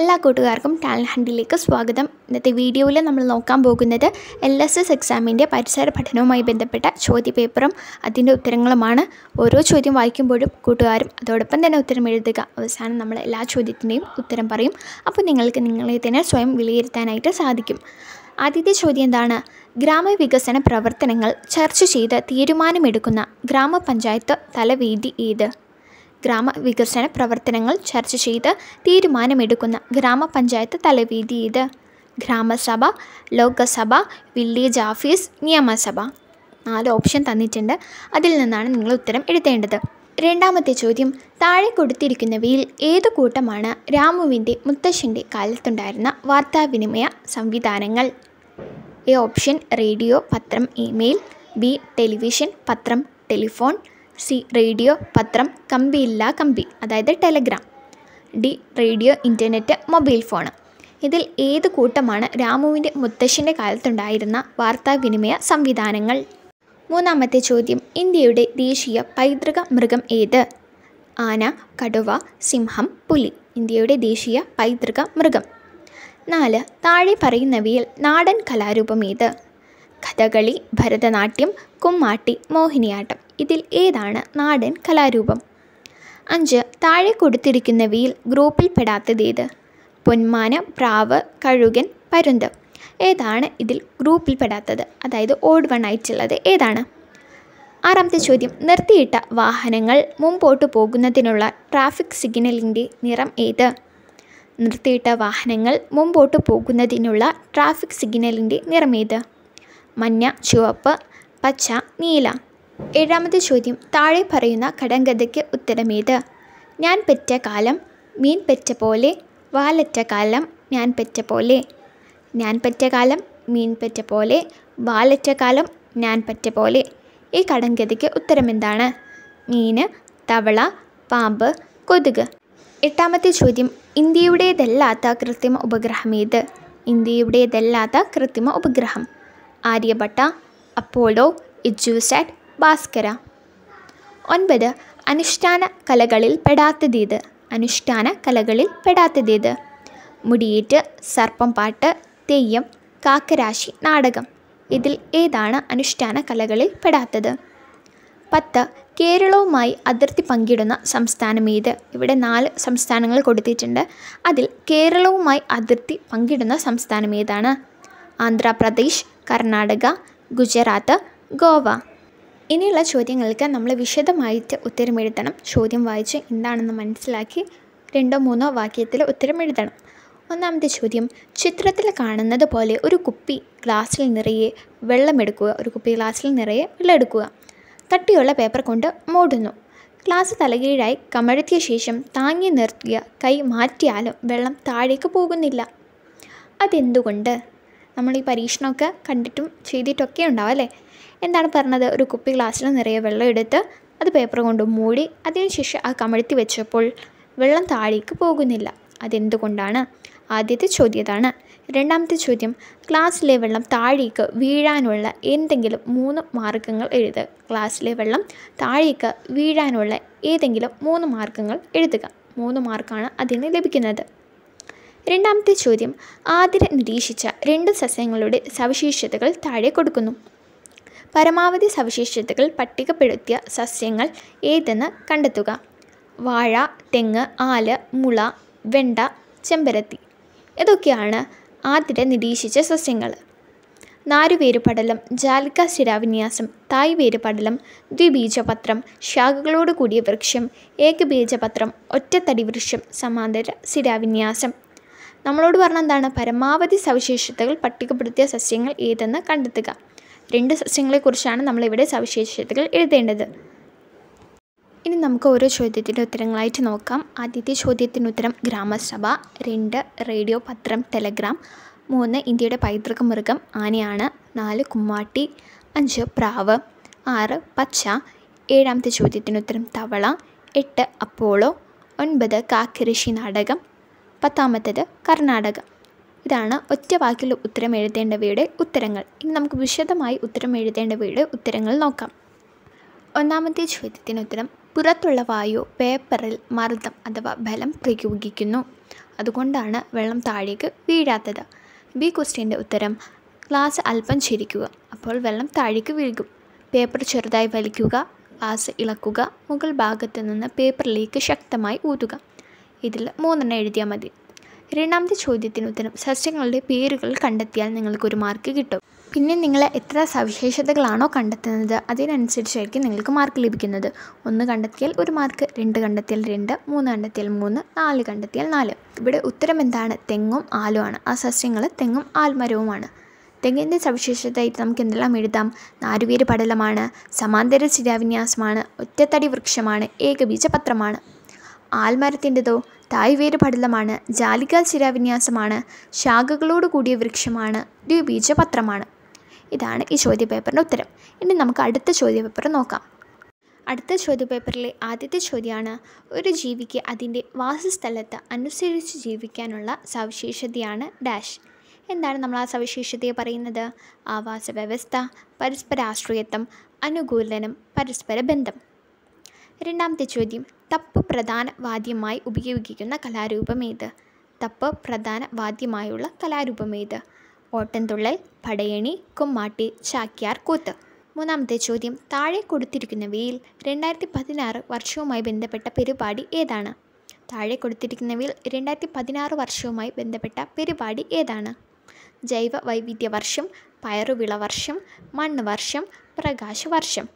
എല്ലാ കൂട്ടുകാർക്കും ടാലൻറ്റ് ഹണ്ടിലേക്ക് സ്വാഗതം ഇന്നത്തെ വീഡിയോയിൽ നമ്മൾ നോക്കാൻ പോകുന്നത് എൽ എസ് എസ് എക്സാമിൻ്റെ പരിസര പഠനവുമായി ബന്ധപ്പെട്ട ചോദ്യപേപ്പറും അതിൻ്റെ ഉത്തരങ്ങളുമാണ് ഓരോ ചോദ്യം വായിക്കുമ്പോഴും കൂട്ടുകാരും അതോടൊപ്പം തന്നെ ഉത്തരം എഴുതുക അവസാനം നമ്മൾ എല്ലാ ചോദ്യത്തിൻ്റെയും ഉത്തരം പറയും അപ്പോൾ നിങ്ങൾക്ക് നിങ്ങളെ തന്നെ സ്വയം വിലയിരുത്താനായിട്ട് സാധിക്കും ആദ്യത്തെ ചോദ്യം എന്താണ് ഗ്രാമവികസന പ്രവർത്തനങ്ങൾ ചർച്ച ചെയ്ത് തീരുമാനമെടുക്കുന്ന ഗ്രാമപഞ്ചായത്ത് തലവേദി ഏത് ഗ്രാമവികസന പ്രവർത്തനങ്ങൾ ചർച്ച ചെയ്ത് തീരുമാനമെടുക്കുന്ന ഗ്രാമപഞ്ചായത്ത് തലവേദി ഏത് ഗ്രാമസഭ ലോകസഭ വില്ലേജ് ഓഫീസ് നിയമസഭ നാല് ഓപ്ഷൻ തന്നിട്ടുണ്ട് അതിൽ നിന്നാണ് നിങ്ങൾ ഉത്തരം എഴുതേണ്ടത് രണ്ടാമത്തെ ചോദ്യം താഴെ കൊടുത്തിരിക്കുന്നവയിൽ ഏതു കൂട്ടമാണ് രാമുവിൻ്റെ മുത്തശ്ശൻ്റെ കാലത്തുണ്ടായിരുന്ന വാർത്താവിനിമയ സംവിധാനങ്ങൾ എ ഓപ്ഷൻ റേഡിയോ പത്രം ഇമെയിൽ ബി ടെലിവിഷൻ പത്രം ടെലിഫോൺ സി റേഡിയോ പത്രം കമ്പിയില്ല കമ്പി അതായത് telegram D radio internet mobile phone ഇതിൽ ഏത് കൂട്ടമാണ് രാമുവിൻ്റെ മുത്തശ്ശൻ്റെ കാലത്തുണ്ടായിരുന്ന വാർത്താവിനിമയ സംവിധാനങ്ങൾ മൂന്നാമത്തെ ചോദ്യം ഇന്ത്യയുടെ ദേശീയ പൈതൃക മൃഗം ഏത് ആന കടുവ സിംഹം പുലി ഇന്ത്യയുടെ ദേശീയ പൈതൃക മൃഗം നാല് താഴെ പറയുന്നവയിൽ നാടൻ കലാരൂപം ഏത് കഥകളി ഭരതനാട്യം കുമ്മാട്ടി മോഹിനിയാട്ടം ഇതിൽ ഏതാണ് നാടൻ കലാരൂപം അഞ്ച് താഴെ കൊടുത്തിരിക്കുന്നവയിൽ ഗ്രൂപ്പിൽപ്പെടാത്തതേത് പൊന്മാന പ്രാവ് കഴുകൻ പരുന്ത് ഏതാണ് ഇതിൽ ഗ്രൂപ്പിൽപ്പെടാത്തത് അതായത് ഓഡ് വൺ ആയിട്ടുള്ളത് ഏതാണ് ആറാമത്തെ ചോദ്യം നിർത്തിയിട്ട വാഹനങ്ങൾ മുമ്പോട്ട് പോകുന്നതിനുള്ള ട്രാഫിക് സിഗ്നലിൻ്റെ നിറം ഏത് നിർത്തിയിട്ട വാഹനങ്ങൾ മുമ്പോട്ട് പോകുന്നതിനുള്ള ട്രാഫിക് സിഗ്നലിൻ്റെ നിറമേത് മഞ്ഞ ചുവപ്പ് പച്ച നീല ഏഴാമത്തെ ചോദ്യം താഴെ പറയുന്ന കടങ്കഥയ്ക്ക് ഉത്തരമേത് ഞാൻ പെറ്റ കാലം മീൻ പെറ്റ പോലെ വാലറ്റ കാലം ഞാൻ പെറ്റ പോലെ ഞാൻ പെറ്റ കാലം മീൻ പെറ്റ പോലെ വാലറ്റ കാലം ഞാൻ പെറ്റ പോലെ ഈ കടങ്കഥയ്ക്ക് ഉത്തരമെന്താണ് മീന് തവള പാമ്പ് കൊതുക് എട്ടാമത്തെ ചോദ്യം ഇന്ത്യയുടേതല്ലാത്ത കൃത്രിമ ഉപഗ്രഹം ഏത് ഇന്ത്യയുടേതല്ലാത്ത കൃത്രിമ ഉപഗ്രഹം ആര്യഭട്ട അപ്പോളോ ഇജുസാറ്റ് ഭാസ്കര ഒൻപത് അനുഷ്ഠാന കലകളിൽ പെടാത്തതേത് അനുഷ്ഠാന കലകളിൽ പെടാത്തതേത് മുടിയേറ്റ് സർപ്പം പാട്ട് തെയ്യം കാക്കരാശി നാടകം ഇതിൽ ഏതാണ് അനുഷ്ഠാന കലകളിൽ പെടാത്തത് പത്ത് കേരളവുമായി അതിർത്തി പങ്കിടുന്ന സംസ്ഥാനം ഏത് ഇവിടെ നാല് സംസ്ഥാനങ്ങൾ കൊടുത്തിട്ടുണ്ട് അതിൽ കേരളവുമായി അതിർത്തി പങ്കിടുന്ന സംസ്ഥാനം ഏതാണ് ആന്ധ്രാപ്രദേശ് കർണാടക ഗുജറാത്ത് ഗോവ ഇനിയുള്ള ചോദ്യങ്ങൾക്ക് നമ്മൾ വിശദമായിട്ട് ഉത്തരം എഴുതണം ചോദ്യം വായിച്ച് എന്താണെന്ന് മനസ്സിലാക്കി രണ്ടോ മൂന്നോ വാക്യത്തിൽ ഉത്തരം എഴുതണം ഒന്നാമത്തെ ചോദ്യം ചിത്രത്തിൽ കാണുന്നത് പോലെ ഒരു കുപ്പി ഗ്ലാസ്സിൽ നിറയെ വെള്ളമെടുക്കുക ഒരു കുപ്പി ഗ്ലാസ്സിൽ നിറയെ വെള്ളം എടുക്കുക കട്ടിയുള്ള പേപ്പർ കൊണ്ട് മൂടുന്നു ഗ്ലാസ് തലകീഴായി കമഴ്ത്തിയ ശേഷം താങ്ങി നിർത്തിയ കൈ മാറ്റിയാലും വെള്ളം താഴേക്ക് പോകുന്നില്ല അതെന്തുകൊണ്ട് നമ്മൾ ഈ പരീക്ഷണമൊക്കെ കണ്ടിട്ടും ചെയ്തിട്ടൊക്കെ ഉണ്ടാവും അല്ലേ എന്താണ് പറഞ്ഞത് ഒരു കുപ്പി ഗ്ലാസ്സിൽ നിറയെ വെള്ളം എടുത്ത് അത് പേപ്പർ കൊണ്ട് മൂടി അതിനുശേഷം ആ കമഴ്ത്തി വെച്ചപ്പോൾ വെള്ളം താഴേക്ക് പോകുന്നില്ല അതെന്തുകൊണ്ടാണ് ആദ്യത്തെ ചോദ്യതാണ് രണ്ടാമത്തെ ചോദ്യം ഗ്ലാസ്സിലെ വെള്ളം താഴേക്ക് വീഴാനുള്ള എന്തെങ്കിലും മൂന്ന് മാർഗങ്ങൾ എഴുതുക ഗ്ലാസ്സിലെ വെള്ളം താഴേക്ക് വീഴാനുള്ള ഏതെങ്കിലും മൂന്ന് മാർഗങ്ങൾ എഴുതുക മൂന്ന് മാർക്കാണ് അതിന് ലഭിക്കുന്നത് രണ്ടാമത്തെ ചോദ്യം ആതിര നിരീക്ഷിച്ച രണ്ട് സസ്യങ്ങളുടെ സവിശേഷതകൾ താഴെ കൊടുക്കുന്നു പരമാവധി സവിശേഷതകൾ പട്ടികപ്പെടുത്തിയ സസ്യങ്ങൾ ഏതെന്ന് കണ്ടെത്തുക വാഴ തെങ്ങ് ആല് മുള വെണ്ട ചെമ്പരത്തി ഇതൊക്കെയാണ് ആതിര നിരീക്ഷിച്ച സസ്യങ്ങൾ നാരുവേരുപടലം ജാലിക ശിരാവിന്യാസം തായ് വേരുപടലം ദ്വിബീജപത്രം ശാഖകളോട് കൂടിയ വൃക്ഷം ഏകബീജപത്രം ഒറ്റത്തടി വൃക്ഷം സമാന്തര ശിരാവിന്യാസം നമ്മളോട് പറഞ്ഞ എന്താണ് പരമാവധി സവിശേഷതകൾ പട്ടികപ്പെടുത്തിയ സസ്യങ്ങൾ ഏതെന്ന് കണ്ടെത്തുക രണ്ട് സസ്യങ്ങളെക്കുറിച്ചാണ് നമ്മളിവിടെ സവിശേഷതകൾ എഴുതേണ്ടത് ഇനി നമുക്ക് ഓരോ ചോദ്യത്തിൻ്റെ ഉത്തരങ്ങളായിട്ട് നോക്കാം ആദ്യത്തെ ചോദ്യത്തിന് ഉത്തരം ഗ്രാമസഭ രണ്ട് റേഡിയോ പത്രം ടെലഗ്രാം മൂന്ന് ഇന്ത്യയുടെ പൈതൃക മൃഗം ആനയാണ് നാല് കുമ്മാട്ടി അഞ്ച് പ്രാവ് ആറ് പച്ച ഏഴാമത്തെ ചോദ്യത്തിന് ഉത്തരം തവള എട്ട് അപ്പോളോ ഒൻപത് കാക്കരശി നാടകം പത്താമത്തേത് കർണാടക ഇതാണ് ഒറ്റ വാക്കിൽ ഉത്തരം എഴുതേണ്ടവയുടെ ഉത്തരങ്ങൾ ഇനി നമുക്ക് വിശദമായി ഉത്തരം എഴുതേണ്ടവയുടെ ഉത്തരങ്ങൾ നോക്കാം ഒന്നാമത്തെ ചോദ്യത്തിന് ഉത്തരം പുറത്തുള്ള വായു പേപ്പറിൽ മർദ്ദം അഥവാ ബലം പ്രയോഗിക്കുന്നു അതുകൊണ്ടാണ് വെള്ളം താഴേക്ക് വീഴാത്തത് ബി ക്വസ്റ്റ്യൻ്റെ ഉത്തരം ഗ്ലാസ് അല്പം ചിരിക്കുക അപ്പോൾ വെള്ളം താഴേക്ക് വീഴും പേപ്പർ ചെറുതായി വലിക്കുക ഗ്ലാസ് ഇളക്കുക മുകൾ ഭാഗത്ത് നിന്ന് പേപ്പറിലേക്ക് ശക്തമായി ഊതുക ഇതിൽ മൂന്നെണ്ണം എഴുതിയാൽ മതി രണ്ടാമത്തെ ചോദ്യത്തിന് ഉത്തരം സസ്യങ്ങളുടെ പേരുകൾ കണ്ടെത്തിയാൽ നിങ്ങൾക്കൊരു മാർക്ക് കിട്ടും പിന്നെ നിങ്ങൾ എത്ര സവിശേഷതകളാണോ കണ്ടെത്തുന്നത് അതിനനുസരിച്ചായിരിക്കും നിങ്ങൾക്ക് മാർക്ക് ലഭിക്കുന്നത് ഒന്ന് കണ്ടെത്തിയാൽ ഒരു മാർക്ക് രണ്ട് കണ്ടെത്തിയാൽ രണ്ട് മൂന്ന് കണ്ടെത്തിയാൽ മൂന്ന് നാല് കണ്ടെത്തിയാൽ നാല് ഇവിടെ ഉത്തരം എന്താണ് തെങ്ങും ആലുമാണ് ആ സസ്യങ്ങൾ തെങ്ങും ആൽമരവുമാണ് തെങ്ങിൻ്റെ സവിശേഷതയായിട്ട് നമുക്ക് എന്തെല്ലാം എഴുതാം നാരുവേര് പടലമാണ് സമാന്തര ശിലാവിന്യാസമാണ് ഒറ്റത്തടി വൃക്ഷമാണ് ഏകബീജപത്രമാണ് ആൽമരത്തിൻ്റെതോ തായ്വേര് പടലമാണ് ജാലിക ശിലാവിന്യാസമാണ് ശാഖകളോട് കൂടിയ വൃക്ഷമാണ് ദ്വിബീജപത്രമാണ് ഇതാണ് ഈ ചോദ്യപേപ്പറിൻ്റെ ഉത്തരം ഇനി നമുക്ക് അടുത്ത ചോദ്യപേപ്പർ നോക്കാം അടുത്ത ചോദ്യപേപ്പറിലെ ആദ്യത്തെ ചോദ്യമാണ് ഒരു ജീവിക്ക് അതിൻ്റെ വാസസ്ഥലത്ത് അനുസരിച്ച് ജീവിക്കാനുള്ള സവിശേഷതയാണ് ഡാഷ് എന്താണ് നമ്മൾ ആ സവിശേഷതയെ പറയുന്നത് ആവാസ വ്യവസ്ഥ പരസ്പരാശ്രയത്വം അനുകൂലനം പരസ്പര ബന്ധം രണ്ടാമത്തെ ചോദ്യം തപ്പ് പ്രധാന വാദ്യമായി ഉപയോഗിക്കുന്ന കലാരൂപം ഏത് തപ്പ് പ്രധാന വാദ്യമായുള്ള കലാരൂപം ഏത് ഓട്ടൻതുള്ളൽ പടയണി കുമ്മാട്ടി ചാക്യാർ കൂത്ത് മൂന്നാമത്തെ ചോദ്യം താഴെ കൊടുത്തിരിക്കുന്നവയിൽ രണ്ടായിരത്തി പതിനാറ് വർഷവുമായി ബന്ധപ്പെട്ട പരിപാടി ഏതാണ് താഴെ കൊടുത്തിരിക്കുന്നവയിൽ രണ്ടായിരത്തി പതിനാറ് വർഷവുമായി ബന്ധപ്പെട്ട പരിപാടി ഏതാണ് ജൈവ വൈവിധ്യ വർഷം പയറുവിള വർഷം മണ്ണ് വർഷം പ്രകാശ വർഷം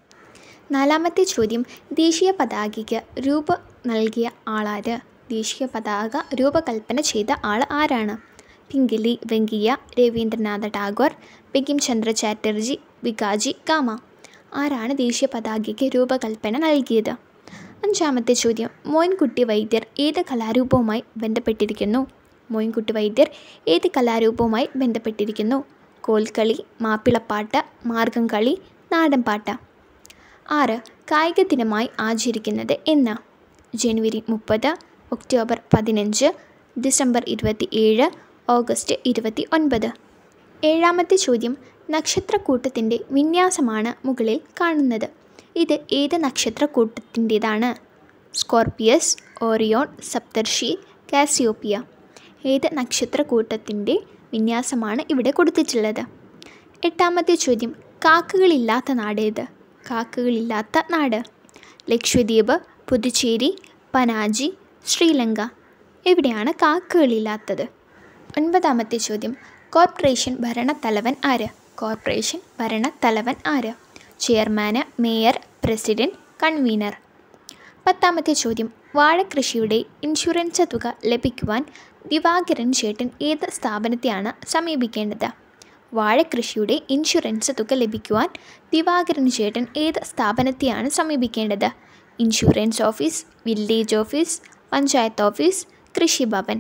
നാലാമത്തെ ചോദ്യം ദേശീയ പതാകയ്ക്ക് രൂപ നൽകിയ ആളാര് ദേശീയ പതാക രൂപകൽപ്പന ചെയ്ത ആൾ ആരാണ് പിങ്കിലി വെങ്കിയ രവീന്ദ്രനാഥ ടാഗോർ ബികിം ചന്ദ്ര ചാറ്റർജി വികാജി കാമ ആരാണ് ദേശീയ പതാകയ്ക്ക് രൂപകൽപ്പന നൽകിയത് അഞ്ചാമത്തെ ചോദ്യം മോയിൻകുട്ടി വൈദ്യർ ഏത് കലാരൂപവുമായി ബന്ധപ്പെട്ടിരിക്കുന്നു മോയിൻകുട്ടി വൈദ്യർ ഏത് കലാരൂപവുമായി ബന്ധപ്പെട്ടിരിക്കുന്നു കോൽക്കളി മാപ്പിളപ്പാട്ട് മാർഗംകളി നാടൻപാട്ട് ആറ് കായിക ദിനമായി ആചരിക്കുന്നത് എന്ന് ജനുവരി മുപ്പത് ഒക്ടോബർ പതിനഞ്ച് ഡിസംബർ ഇരുപത്തി ഏഴ് ഓഗസ്റ്റ് ഇരുപത്തി ഒൻപത് ഏഴാമത്തെ ചോദ്യം നക്ഷത്രക്കൂട്ടത്തിൻ്റെ വിന്യാസമാണ് മുകളിൽ കാണുന്നത് ഇത് ഏത് നക്ഷത്രക്കൂട്ടത്തിൻ്റേതാണ് സ്കോർപ്പിയസ് ഓറിയോൺ സപ്തർഷി കാസിയോപ്പിയ ഏത് നക്ഷത്രക്കൂട്ടത്തിൻ്റെ വിന്യാസമാണ് ഇവിടെ കൊടുത്തിട്ടുള്ളത് എട്ടാമത്തെ ചോദ്യം കാക്കകളില്ലാത്ത നാടേത് കാക്കകളില്ലാത്ത നാട് ലക്ഷദ്വീപ് പുതുച്ചേരി പനാജി ശ്രീലങ്ക എവിടെയാണ് കാക്കകളില്ലാത്തത് ഒൻപതാമത്തെ ചോദ്യം കോർപ്പറേഷൻ ഭരണത്തലവൻ ആര് കോർപ്പറേഷൻ ഭരണത്തലവൻ ആര് ചെയർമാന് മേയർ പ്രസിഡന്റ് കൺവീനർ പത്താമത്തെ ചോദ്യം വാഴക്കൃഷിയുടെ ഇൻഷുറൻസ് തുക ലഭിക്കുവാൻ ദിവാകരൻ ചേട്ടൻ ഏത് സ്ഥാപനത്തെയാണ് സമീപിക്കേണ്ടത് വാഴക്കൃഷിയുടെ ഇൻഷുറൻസ് തുക ലഭിക്കുവാൻ ദിവാകരൻ ചേട്ടൻ ഏത് സ്ഥാപനത്തെയാണ് സമീപിക്കേണ്ടത് insurance office village office panchayat office Krishibhavan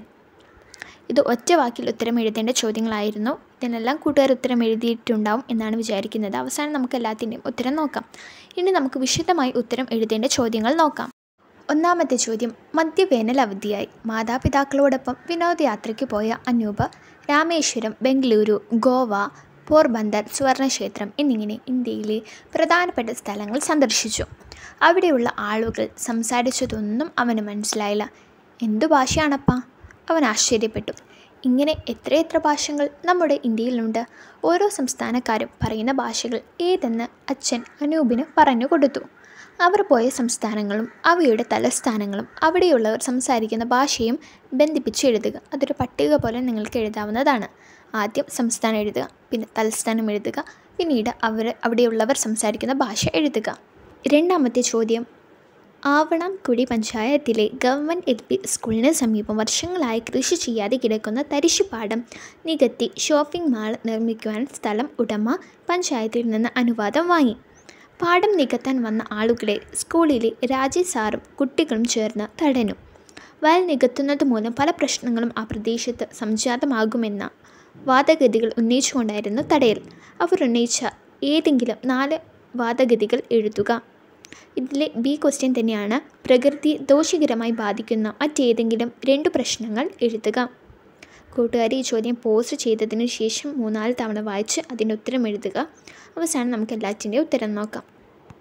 ഇത് ഒറ്റ വാക്കിൽ ഉത്തരം എഴുതേണ്ട ചോദ്യങ്ങളായിരുന്നു ഇതിനെല്ലാം കൂട്ടുകാർ ഉത്തരം എഴുതിയിട്ടുണ്ടാവും എന്നാണ് വിചാരിക്കുന്നത് അവസാനം നമുക്ക് എല്ലാത്തിൻ്റെയും ഉത്തരം നോക്കാം ഇനി നമുക്ക് വിശദമായി ഉത്തരം എഴുതേണ്ട ചോദ്യങ്ങൾ നോക്കാം ഒന്നാമത്തെ ചോദ്യം മധ്യവേനൽ അവധിയായി മാതാപിതാക്കളോടൊപ്പം വിനോദയാത്രയ്ക്ക് പോയ അനൂപ് രാമേശ്വരം ബംഗളൂരു ഗോവ പോർബന്ദർ സുവർണക്ഷേത്രം എന്നിങ്ങനെ ഇന്ത്യയിലെ പ്രധാനപ്പെട്ട സ്ഥലങ്ങൾ സന്ദർശിച്ചു അവിടെയുള്ള ആളുകൾ സംസാരിച്ചതൊന്നും അവന് മനസ്സിലായില്ല എന്തു ഭാഷയാണപ്പാ അവൻ ആശ്ചര്യപ്പെട്ടു ഇങ്ങനെ എത്രയെത്ര ഭാഷകൾ നമ്മുടെ ഇന്ത്യയിലുണ്ട് ഓരോ സംസ്ഥാനക്കാരും പറയുന്ന ഭാഷകൾ ഏതെന്ന് അച്ഛൻ അനൂപിന് പറഞ്ഞു കൊടുത്തു അവർ പോയ സംസ്ഥാനങ്ങളും അവയുടെ തലസ്ഥാനങ്ങളും അവിടെയുള്ളവർ സംസാരിക്കുന്ന ഭാഷയും ബന്ധിപ്പിച്ച് എഴുതുക അതൊരു പട്ടിക പോലെ നിങ്ങൾക്ക് എഴുതാവുന്നതാണ് ആദ്യം സംസ്ഥാനം എഴുതുക പിന്നെ തലസ്ഥാനം എഴുതുക പിന്നീട് അവർ അവിടെയുള്ളവർ സംസാരിക്കുന്ന ഭാഷ എഴുതുക രണ്ടാമത്തെ ചോദ്യം ആവണംകുടി പഞ്ചായത്തിലെ ഗവൺമെൻറ് എൽ പി സ്കൂളിന് സമീപം വർഷങ്ങളായി കൃഷി ചെയ്യാതെ കിടക്കുന്ന തരിശുപാടം നികത്തി ഷോപ്പിംഗ് മാൾ നിർമ്മിക്കുവാൻ സ്ഥലം ഉടമ പഞ്ചായത്തിൽ നിന്ന് അനുവാദം വാങ്ങി പാടം നികത്താൻ വന്ന ആളുകളെ സ്കൂളിലെ രാജി സാറും കുട്ടികളും ചേർന്ന് തടഞ്ഞു വയൽ നികത്തുന്നത് മൂലം പല പ്രശ്നങ്ങളും ആ പ്രദേശത്ത് സംജാതമാകുമെന്ന വാദഗതികൾ ഉന്നയിച്ചുകൊണ്ടായിരുന്നു തടയൽ അവർ ഉന്നയിച്ച ഏതെങ്കിലും നാല് വാദഗതികൾ എഴുതുക ഇതിലെ ബി ക്വസ്റ്റ്യൻ തന്നെയാണ് പ്രകൃതി ദോഷകരമായി ബാധിക്കുന്ന മറ്റേതെങ്കിലും രണ്ട് പ്രശ്നങ്ങൾ എഴുതുക കൂട്ടുകാരി ഈ ചോദ്യം പോസ്റ്റ് ചെയ്തതിന് ശേഷം മൂന്നാല് തവണ വായിച്ച് അതിൻ്റെ ഉത്തരം എഴുതുക അവസാനം നമുക്ക് എല്ലാറ്റിൻ്റെയും ഉത്തരം നോക്കാം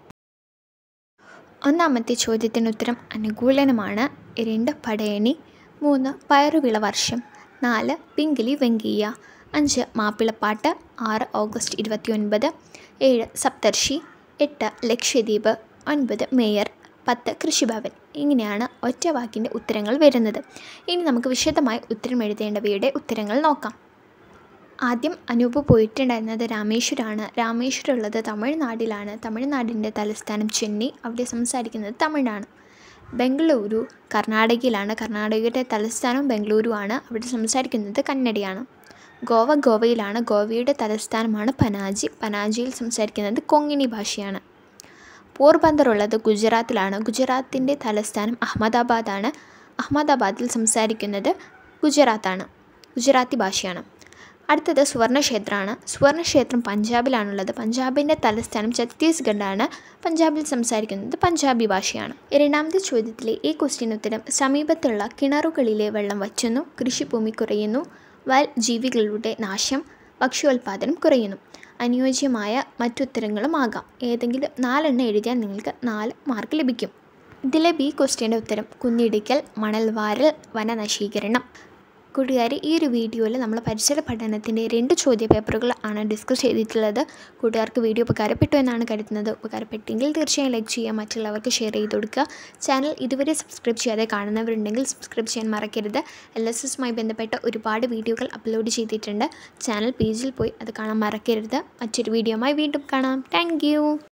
ഒന്നാമത്തെ ചോദ്യത്തിന് ഉത്തരം അനുകൂലനമാണ് രണ്ട് പടയണി മൂന്ന് പയറുവിള വർഷം നാല് പിങ്കിലി വെങ്കയ്യ അഞ്ച് മാപ്പിളപ്പാട്ട് ആറ് ഓഗസ്റ്റ് ഇരുപത്തി ഒൻപത് ഏഴ് സപ്തർഷി എട്ട് ലക്ഷദ്വീപ് ഒൻപത് മേയർ പത്ത് കൃഷിഭവൻ ഇങ്ങനെയാണ് ഒറ്റ വാക്കിൻ്റെ ഉത്തരങ്ങൾ വരുന്നത് ഇനി നമുക്ക് വിശദമായി ഉത്തരം എഴുതേണ്ടവയുടെ ഉത്തരങ്ങൾ നോക്കാം ആദ്യം അനൂപ് പോയിട്ടുണ്ടായിരുന്നത് രാമേശ്വരമാണ് രാമേശ്വരം ഉള്ളത് തമിഴ്നാട്ടിലാണ് തമിഴ്നാടിൻ്റെ തലസ്ഥാനം ചെന്നൈ അവിടെ സംസാരിക്കുന്നത് തമിഴാണ് ബംഗളൂരു കർണാടകയിലാണ് കർണാടകയുടെ തലസ്ഥാനം ബംഗളൂരു ആണ് അവിടെ സംസാരിക്കുന്നത് കന്നഡയാണ് ഗോവ ഗോവയിലാണ് ഗോവയുടെ തലസ്ഥാനമാണ് പനാജി പനാജിയിൽ സംസാരിക്കുന്നത് കൊങ്ങിണി ഭാഷയാണ് പോർബന്ദർ ഉള്ളത് ഗുജറാത്തിലാണ് ഗുജറാത്തിൻ്റെ തലസ്ഥാനം അഹമ്മദാബാദാണ് അഹമ്മദാബാദിൽ സംസാരിക്കുന്നത് ഗുജറാത്താണ് ഗുജറാത്തി ഭാഷയാണ് അടുത്തത് സുവർണക്ഷേത്രമാണ് സുവർണക്ഷേത്രം പഞ്ചാബിലാണുള്ളത് പഞ്ചാബിൻ്റെ തലസ്ഥാനം ഛത്തീസ്ഗഡാണ് പഞ്ചാബിൽ സംസാരിക്കുന്നത് പഞ്ചാബി ഭാഷയാണ് രണ്ടാമത്തെ ചോദ്യത്തിലെ ഈ ക്വസ്റ്റ്യൻ ഉത്തരം സമീപത്തുള്ള കിണറുകളിലെ വെള്ളം വറ്റുന്നു കൃഷിഭൂമി കുറയുന്നു വൽ ജീവികളുടെ നാശം ഭക്ഷ്യോൽപാദനം കുറയുന്നു അനുയോജ്യമായ മറ്റുത്തരങ്ങളും ആകാം ഏതെങ്കിലും നാലെണ്ണം എഴുതിയാൽ നിങ്ങൾക്ക് നാല് മാർക്ക് ലഭിക്കും ഇതിലെ ബി ക്വസ്റ്റ്യൻ്റെ ഉത്തരം കുന്നിടിക്കൽ മണൽവാരൽ വനനശീകരണം കൂട്ടുകാർ ഈ ഒരു വീഡിയോയിൽ നമ്മൾ പരിസര പഠനത്തിൻ്റെ രണ്ട് ചോദ്യ പേപ്പറുകൾ ആണ് ഡിസ്കസ് ചെയ്തിട്ടുള്ളത് കൂട്ടുകാർക്ക് വീഡിയോ ഉപകാരപ്പെട്ടു എന്നാണ് കരുതുന്നത് ഉപകാരപ്പെട്ടെങ്കിൽ തീർച്ചയായും ലൈക്ക് ചെയ്യുക മറ്റുള്ളവർക്ക് ഷെയർ ചെയ്ത് കൊടുക്കുക ചാനൽ ഇതുവരെ സബ്സ്ക്രൈബ് ചെയ്യാതെ കാണുന്നവരുണ്ടെങ്കിൽ സബ്സ്ക്രൈബ് ചെയ്യാൻ മറക്കരുത് എൽ എസ് എസുമായി ബന്ധപ്പെട്ട ഒരുപാട് വീഡിയോകൾ അപ്ലോഡ് ചെയ്തിട്ടുണ്ട് ചാനൽ പേജിൽ പോയി അത് കാണാൻ മറക്കരുത് മറ്റൊരു വീഡിയോയുമായി വീണ്ടും കാണാം താങ്ക്